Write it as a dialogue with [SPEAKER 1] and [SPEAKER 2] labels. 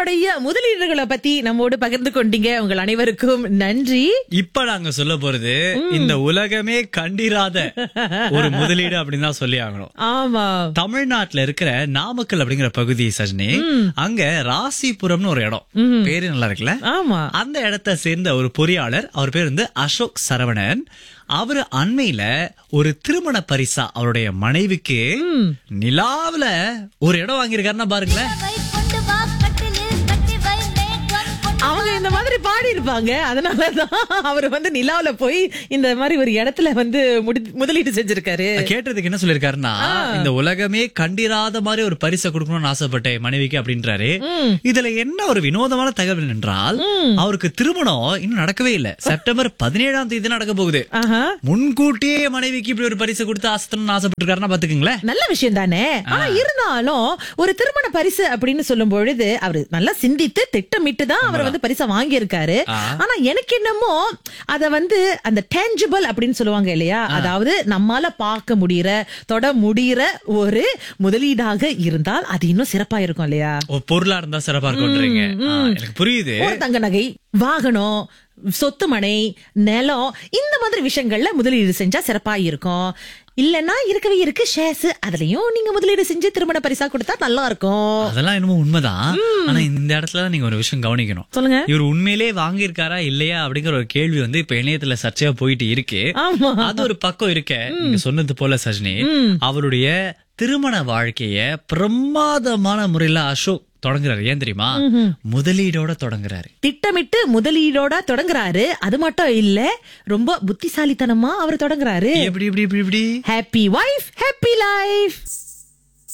[SPEAKER 1] உங்களுடைய முதலீடுகளை பத்தி நம்மோடு பகிர்ந்து கொண்டீங்க உங்கள் அனைவருக்கும் நன்றி
[SPEAKER 2] இப்ப நாங்க சொல்ல போறது இந்த உலகமே கண்டிராத ஒரு முதலீடு அப்படின்னு தான் சொல்லி ஆகணும்
[SPEAKER 1] ஆமா
[SPEAKER 2] தமிழ்நாட்டுல இருக்கிற நாமக்கல் அப்படிங்கிற பகுதி சஜினி அங்க ராசிபுரம்னு ஒரு இடம் பேரு நல்லா இருக்குல்ல
[SPEAKER 1] ஆமா
[SPEAKER 2] அந்த இடத்தை சேர்ந்த ஒரு பொறியாளர் அவர் பேர் வந்து அசோக் சரவணன் அவரு அண்மையில ஒரு திருமண பரிசா அவருடைய மனைவிக்கு நிலாவுல ஒரு இடம் வாங்கியிருக்காருன்னா பாருங்களேன்
[SPEAKER 3] வை கொண்டு வா கட்டிலில் கட்டி வை மேகம் கொண்டு
[SPEAKER 1] அவங்க இந்த மாதிரி பாடி இருப்பாங்க அதனாலதான் அவர் வந்து நிலாவுல போய் இந்த மாதிரி ஒரு இடத்துல வந்து முடி- முதலீடு செஞ்சிருக்காரு
[SPEAKER 2] கேட்டதுக்கு என்ன சொல்லிருக்காருன்னா இந்த உலகமே கண்டிராத மாதிரி ஒரு பரிசை கொடுக்கணும்னு ஆசைப்பட்டேன் மனைவிக்கு அப்படின்றாரு இதுல என்ன ஒரு வினோதமான தகவல் என்றால் அவருக்கு திருமணம் இன்னும் நடக்கவே இல்ல செப்டம்பர் பதினேழாம் தேதி நடக்க போகுது
[SPEAKER 1] ஆஹா
[SPEAKER 2] முன்கூட்டியே மனைவிக்கு இப்படி ஒரு பரிசு கொடுத்து ஆசத்தணும்னு ஆசைப்பட்டிருக்காருன்னா பாத்துக்கீங்களேன்
[SPEAKER 1] நல்ல விஷயம் தானே ஆனா இருந்தாலும் ஒரு திருமண பரிசு அப்படின்னு சொல்லும் பொழுது அவரு நல்லா சிந்தித்து திட்டமிட்டு தான் அவர் வந்து பரிசை வாங்கி இருக்காரு
[SPEAKER 2] ஆ.
[SPEAKER 1] ஆனா எனக்கு என்னமோ அத வந்து அந்த டேஞ்சபிள் அப்படின்னு சொல்லுவாங்க இல்லையா அதாவது நம்மால பார்க்க முடியற தொட முடியற ஒரு முதலீடாக இருந்தால் அது இன்னும் சிறப்பா இருக்கும் இல்லையா
[SPEAKER 2] ஒரு பொருளா இருந்தா சிறப்பா இருக்கும்ன்றீங்க ஆ, எனக்கு புரியுது
[SPEAKER 1] ஒரு தங்க நகை வாகனம் சொத்து மனை நிலம் இந்த மாதிரி விஷயங்கள்ல முதலீடு செஞ்சா சிறப்பா இருக்கும் இல்லன்னா இருக்கவே இருக்கு ஷேர்ஸ் அதுலயும் நீங்க முதலீடு செஞ்சு திருமண பரிசா கொடுத்தா நல்லா இருக்கும்
[SPEAKER 2] அதெல்லாம் என்னமோ உண்மைதான் ஆனா இந்த இடத்துல தான் நீங்க ஒரு விஷயம் கவனிக்கணும்
[SPEAKER 1] சொல்லுங்க
[SPEAKER 2] இவர் உண்மையிலே வாங்கியிருக்காரா இல்லையா அப்படிங்கிற ஒரு கேள்வி வந்து இப்ப இணையத்துல சர்ச்சையா போயிட்டு இருக்கு
[SPEAKER 1] ஆமா
[SPEAKER 2] அது ஒரு பக்கம் இருக்க நீங்க சொன்னது போல சஜினி அவருடைய திருமண வாழ்க்கைய பிரமாதமான முறையில அசோக் தொடங்குறாரு ஏன் தெரியுமா முதலீடோட தொடங்குறாரு
[SPEAKER 1] திட்டமிட்டு முதலீடோட தொடங்குறாரு அது மட்டும் இல்ல ரொம்ப புத்திசாலித்தனமா அவர் தொடங்குறாரு
[SPEAKER 2] எப்படி எப்படி எப்படி எப்படி
[SPEAKER 1] ஹாப்பி வைஃப் ஹாப்பி லைஃப்